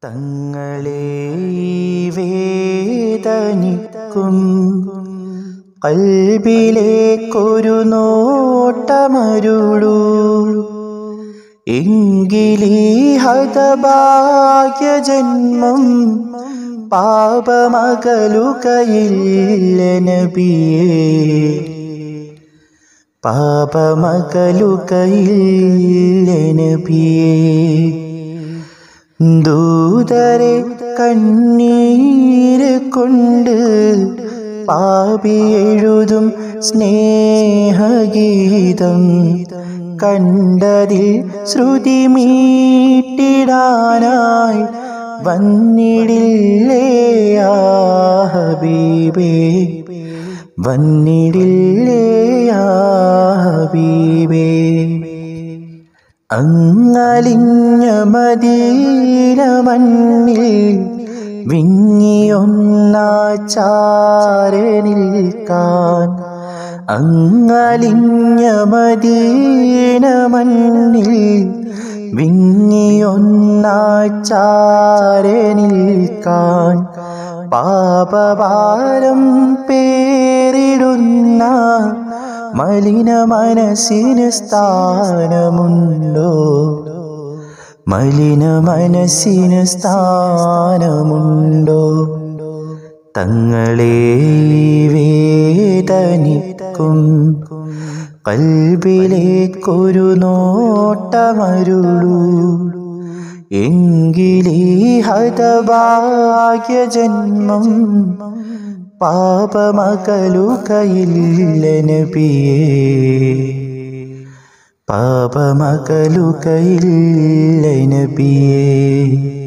തങ്ങളെ വേദനിക്കും കൽബിലേക്കൊരു നോട്ടമരുളൂ എങ്കിലീ ഹതഭാഗ്യ ജന്മം പാപമകലുകയില്ല നബിയേ പാപമകലുകയില്ല നബിയേ ദൂതരെ കണ്ണീര് കൊണ്ട് പാപി എഴുതും സ്നേഹഗീതം കണ്ടതിൽ ശ്രുതി മീട്ടിടാനായി വന്നിടില്ലേ ആ ഹബീബേ വന്നിടില്ലേ ആ ഹബീബേ അങ്ങലിഞ്ഞ മദീന മണ്ണിൽ വിങ്ങിയൊന്നാചാര നിൽക്കാൻ അങ്ങലിഞ്ഞ മദീന മണ്ണിൽ വിങ്ങിയൊന്നാചാര നിൽക്കാൻ പാപഭാരം പേരിടുന്ന മലിന മനസ്സിന് സ്ഥാനമുണ്ടോ മലിന മനസ്സിന് സ്ഥാനമുണ്ടോ തങ്ങളെ വേദനിക്കും കൽബിലേക്കൊരു നോട്ടമരുളൂ എങ്കിലീ ഹതഭാഗ്യ ജന്മം പാപമകലുകയില്ല നബിയേ പാപമകലുകയില്ല നബിയേ